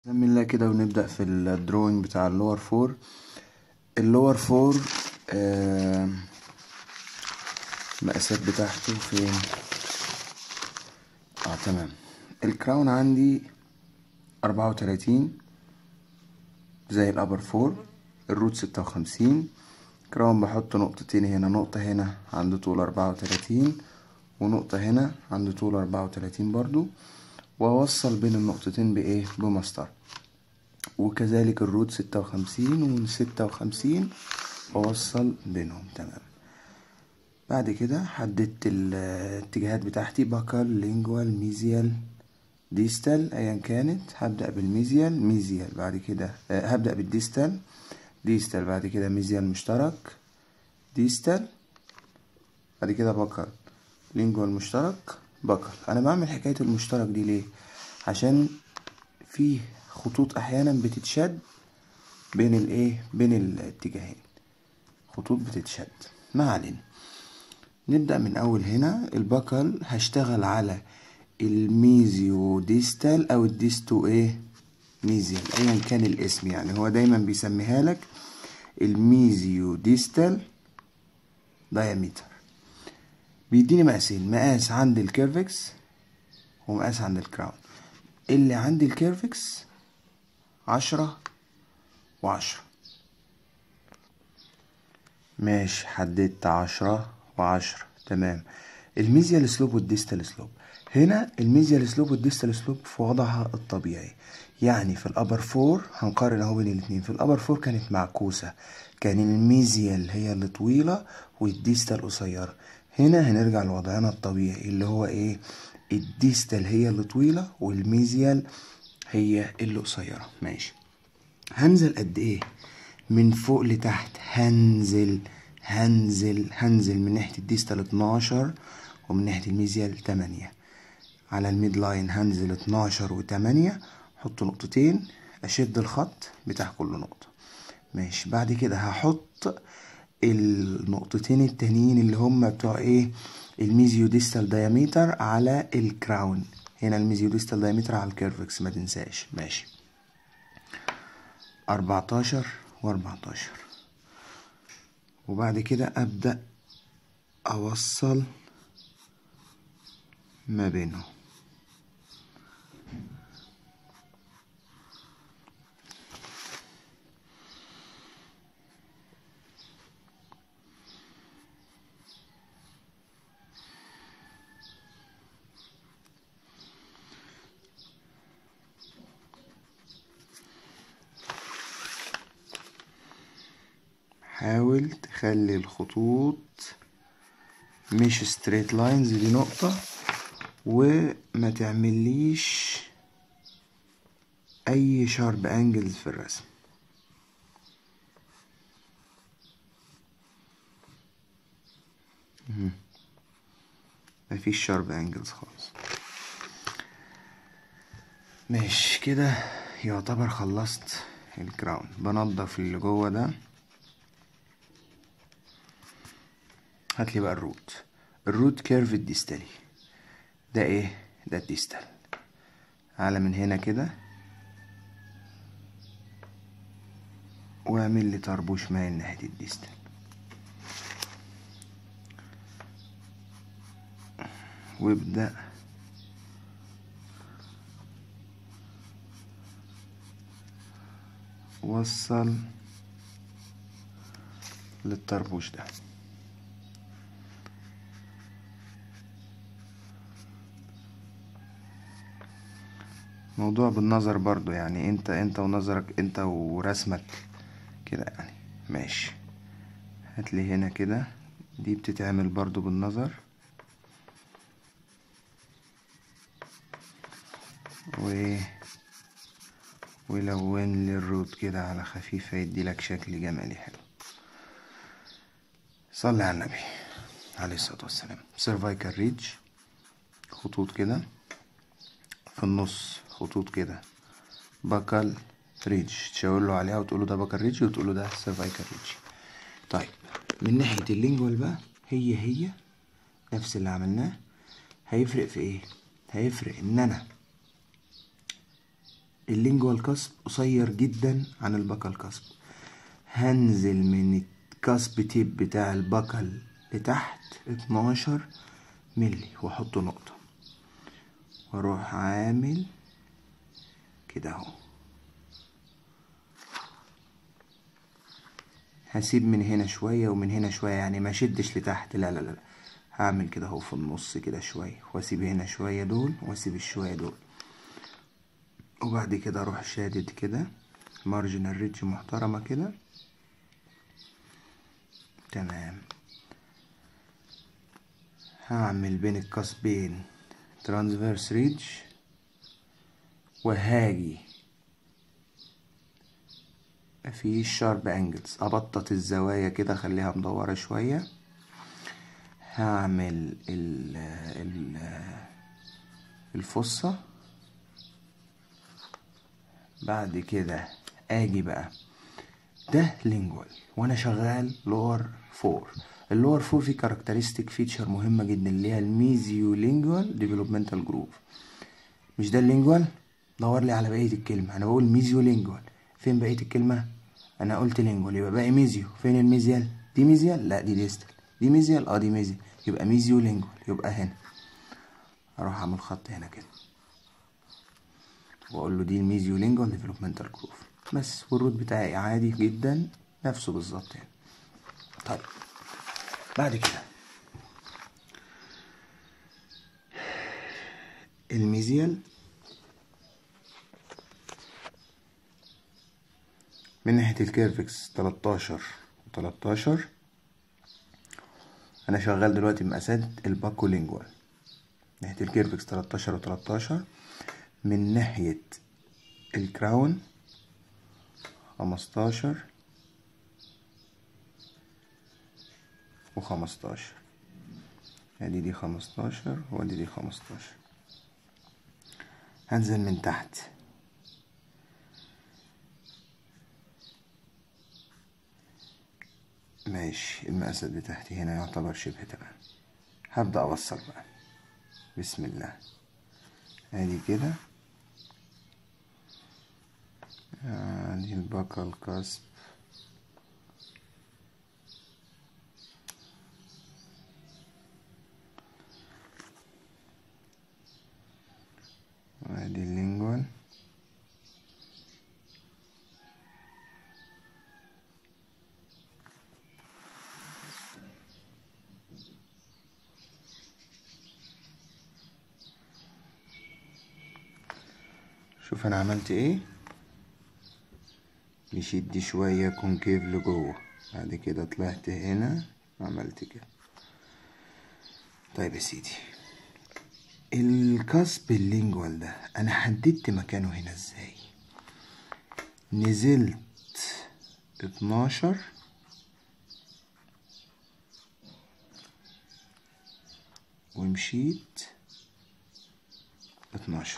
بسم الله كده ونبدأ في الدروينج بتاع اللور فور اللور فور آه المقاسات بتاعته فين اه تمام الكراون عندي أربعة وتلاتين زي الأبر فور الروت ستة وخمسين كراون بحط نقطتين هنا نقطة هنا عند طول أربعة وتلاتين ونقطة هنا عند طول أربعة وتلاتين برضو وأوصل بين النقطتين بإيه بمسطرة وكذلك الروت ستة وخمسين ومن ستة وخمسين وأوصل بينهم تمام بعد كده حددت الاتجاهات بتاعتي بكر لينجوال ميزيال ديستال ايا كانت هبدأ بالميزيال ميزيال بعد كده أه هبدأ بالديستال ديستال بعد كده ميزيال مشترك ديستال بعد كده بكر لينجوال مشترك بكر انا بعمل حكاية المشترك دي ليه عشان فيه خطوط احيانا بتتشد بين الايه بين الاتجاهين خطوط بتتشد ما علينا نبدأ من أول هنا البكل هشتغل على الميزيو ديستال أو الديستو إيه ميزيال أيا كان الاسم يعني هو دايما بيسميها لك الميزيو ديستال دايمتر بيديني مقاسين مقاس عند الكيرفكس ومقاس عند الكراون اللي عند الكيرفكس عشرة وعشرة ماشي حددت عشرة وعشرة تمام الميزيال سلوب والديستال سلوب هنا الميزيال سلوب والديستال سلوب في وضعها الطبيعي يعني في الابر فور هنقارن اهو بين الاتنين في الابر فور كانت معكوسة كان الميزيال هي اللي طويلة والديستال قصيرة هنا هنرجع لوضعنا الطبيعي اللي هو ايه الديستال هي اللي طويلة والميزيال هي اللي قصيرة ماشي هنزل قد ايه من فوق لتحت هنزل هنزل هنزل من ناحية الديستال 12 ومن ناحية الميزيال 8 على الميد لاين هنزل 12 و8 احط نقطتين اشد الخط بتاع كل نقطة ماشي بعد كده هحط النقطتين التانيين اللي هما بتوع ايه الميزيو ديستال دايمتر على الكراون هنا الميزيو ديستال دايمتر على الكيرفكس ما تنساش ماشي 14 و14 وبعد كده أبدأ أوصل ما بينهم حاول تخلي الخطوط مش ستريت لاينز دي نقطة وما تعمليش أي شارب أنجلز في الرسم مفيش شارب أنجلز خالص ماشي كده يعتبر خلصت الكراون بنضف اللي جوه ده هاتلي بقى الروت الروت كيرف الديستالي ده ايه ده الديستال على من هنا كده واعمل لي طربوش مايل ناحية الديستال وابدأ وصل للطربوش ده موضوع بالنظر برضو يعني انت انت ونظرك انت ورسمك كده يعني ماشي هاتلي هنا كده دي بتتعمل برضو بالنظر و ولون لي الروت كده على خفيف هيدي لك شكل جمالي حلو صلي على النبي عليه الصلاة والسلام سيرفايكال ريدج خطوط كده في النص خطوط كده بكال ريدج تشاور له عليها وتقول له ده بكال ريدج وتقول له ده سيرفايكال ريدج طيب من ناحية اللينجوال بقى هي هي نفس اللي عملناه هيفرق في ايه هيفرق ان انا اللينجوال كاسب قصير جدا عن البكال كاسب هنزل من الكاسب تيب بتاع البكال لتحت اتناشر ملي واحط نقطة واروح عامل كده اهو هسيب من هنا شوية ومن هنا شوية يعني ما شدش لتحت لا لا لا هعمل كده اهو في النص كده شوية واسيب هنا شوية دول واسيب الشوية دول وبعد كده اروح شادد كده مارجنال ريدج محترمة كده تمام هعمل بين القصبين ترانسفيرس ريدج وهاجي مفيش شارب انجلز ابطط الزوايا كده اخليها مدورة شوية هعمل ال ال الفصة بعد كده اجي بقى ده لينجوال وانا شغال لور فور اللور فور فيه كاركترستيك فيتشر مهمة جدا اللي هي الميزيو لينجوال ديفلوبمنتال جروف مش ده اللينجوال دور لي على بقية الكلمة انا بقول ميزيو لينجوال فين بقية الكلمة انا قلت لينجوال يبقى باقي ميزيو فين الميزيال دي ميزيال لا دي ديستال دي ميزيال اه دي ميزيال يبقى ميزيو لينجوال يبقى هنا اروح اعمل خط هنا كده واقول له دي الميزيو لينجوال ديفلوبمنتال جروف بس والروت بتاعي عادي جدا نفسه بالظبط يعني طيب بعد كده الميزيال من ناحية الكيرفكس تلاتاشر وتلاتاشر أنا شغال دلوقتي بمقاسات الباكو لينجوال ناحية الكيرفكس تلاتاشر وتلاتاشر من ناحية الكراون خمستاشر وخمستاشر ادي دي خمستاشر وادي دي خمستاشر هنزل من تحت ماشي المقاسات بتاعتي هنا يعتبر شبه تمام هبدأ أوصل بقى بسم الله ادي كده ادي الباقة الكسب وادي اللينجوال شوف انا عملت ايه مشيت دي شوية كونكيف لجوه بعد كده طلعت هنا عملت كده طيب يا سيدي الكسب اللينجوال ده انا حددت مكانه هنا ازاي نزلت اتناشر ومشيت اتناشر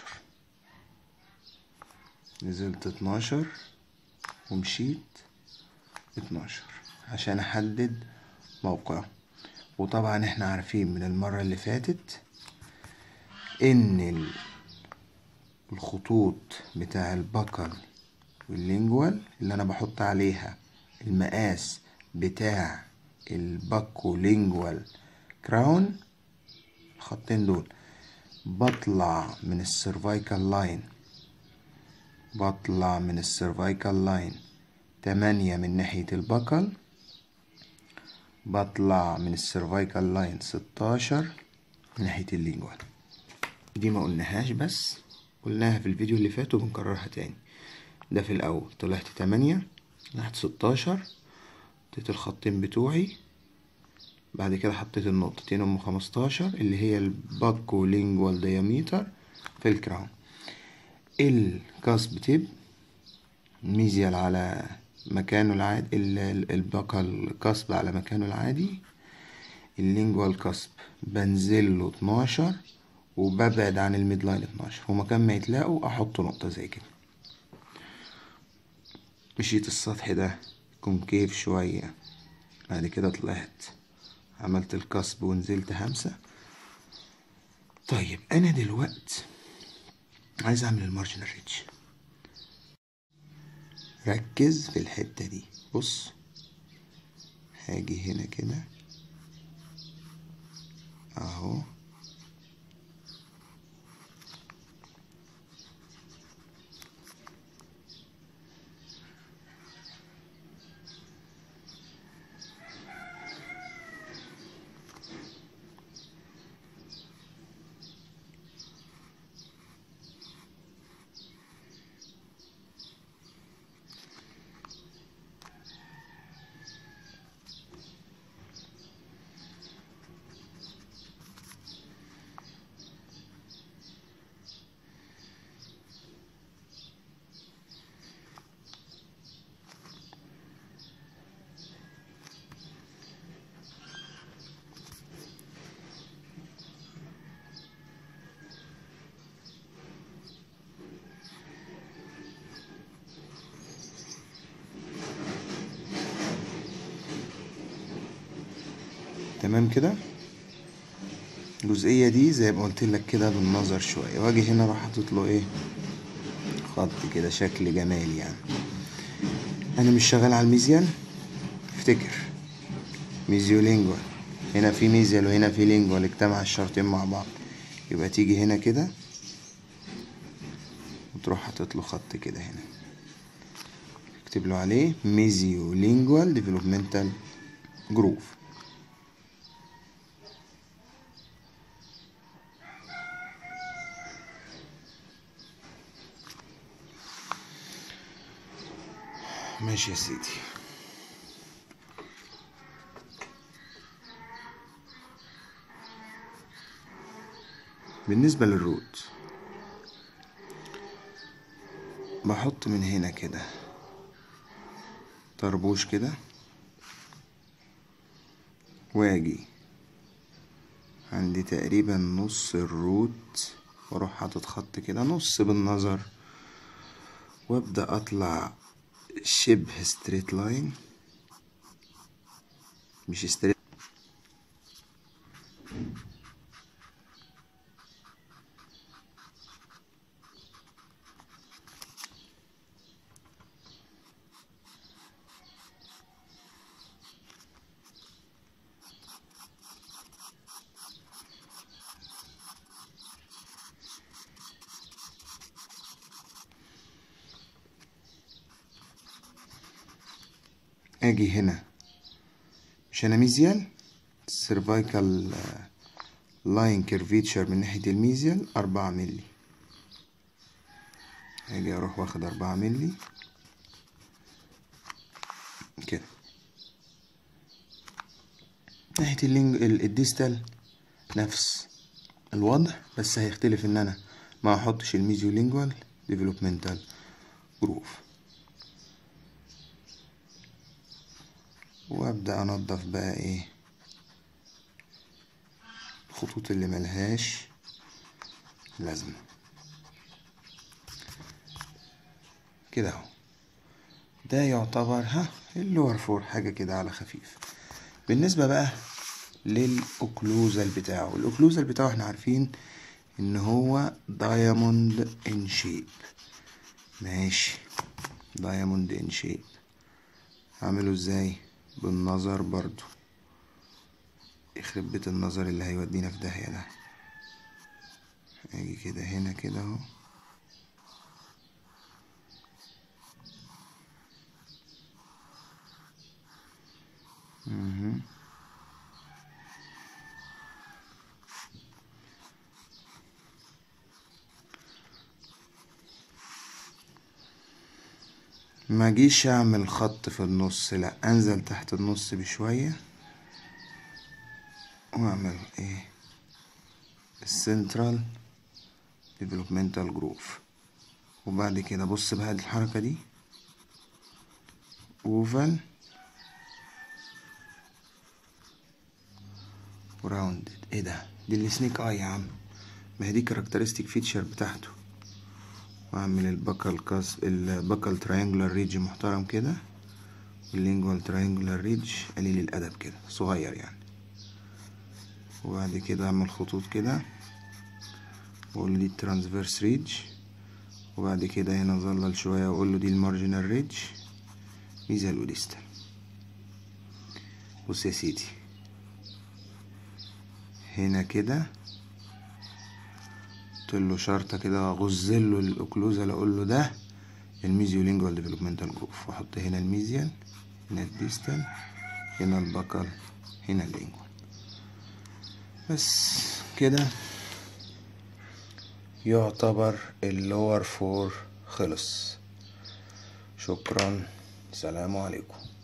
نزلت اتناشر ومشيت اتناشر عشان احدد موقعه وطبعا احنا عارفين من المرة اللي فاتت ان الخطوط بتاع البكر واللينجوال اللي انا بحط عليها المقاس بتاع الباكو لينجوال كراون الخطين دول بطلع من السيرفايكال لاين بطلع من السيرفايكال لاين تمانية من ناحية البكل بطلع من السيرفايكال لاين ستاشر من ناحية اللينجوال دي ما قلناهاش بس قلناها في الفيديو اللي فات وبنكررها تاني ده في الأول طلعت تمانية ناحية ستاشر حطيت الخطين بتوعي بعد كده حطيت النقطتين ام خمستاشر اللي هي الباكو لينجوال دياميتر في الكراون الكاسب تيب ميزيال على مكانه العادي الباقة الكسب على مكانه العادي اللينجوال كسب بنزل له اتناشر وببعد عن الميد لاين اتناشر ومكان ما يتلاقوا احط نقطة زي كده مشيت السطح ده كونكيف شوية بعد كده طلعت عملت الكسب ونزلت همسة طيب انا دلوقت عايز اعمل المارجنال ريتش ركز في الحتة دي بص هاجي هنا كده اهو تمام كده الجزئية دي زي ما قلت لك كده بالنظر شوية واجي هنا اروح حاطط له ايه خط كده شكل جمالي يعني انا مش شغال على الميزيان افتكر ميزيو لينجوال هنا في ميزيال وهنا في لينجوال اجتمع الشرطين مع بعض يبقى تيجي هنا كده وتروح حاطط له خط كده هنا اكتب له عليه ميزيو لينجوال ديفلوبمنتال جروف ماشي يا سيدي بالنسبة للروت بحط من هنا كده طربوش كده واجي عندي تقريبا نص الروت واروح حاطط خط كده نص بالنظر وابدأ اطلع شبه ستريت لاين مش ستريت اجي هنا مش انا ميزيال سيرفايكال لاين كيرفيتشر من ناحية الميزيال أربعة ملي اجي اروح واخد أربعة ملي كده ناحية اللينج الديستال نفس الوضع بس هيختلف ان انا ما احطش الميزيو لينجوال ديفلوبمنتال جروف وابدا انضف بقى ايه الخطوط اللي ملهاش لازمه كده اهو ده يعتبر ها اللور فور حاجه كده على خفيف بالنسبه بقى للاوكلوزال بتاعه الاوكلوزال بتاعه احنا عارفين ان هو دايموند ان شيب ماشي دايموند ان شيب هعمله ازاي بالنظر برضو يخرب بيت النظر اللي هيودينا في داهية ده اجي كده هنا كده اهو مهم. ما جيش اعمل خط في النص لا انزل تحت النص بشوية واعمل ايه السنترال ديفلوبمنتال جروف وبعد كده بص بقى الحركة دي اوفال وراوندد ايه ده دي السنيك اي يا عم ما هي دي كاركترستيك فيتشر بتاعته واعمل البكال كاس البكال تراينجولار ريدج محترم كده واللينجوال تراينجولار ريدج قليل الادب كده صغير يعني وبعد كده اعمل خطوط كده واقول دي الترانسفيرس ريدج وبعد كده هنا ظلل شوية واقول له دي المارجنال ريدج ميزال وديستال بص يا سيدي هنا كده له شرطة كده اغزله الاوكلوزال اقول له ده الميزيو لينجوال ديفلوبمنتال جروف واحط هنا الميزيال هنا الديستال هنا البكر هنا اللينجوال بس كده يعتبر اللور فور خلص شكرا سلام عليكم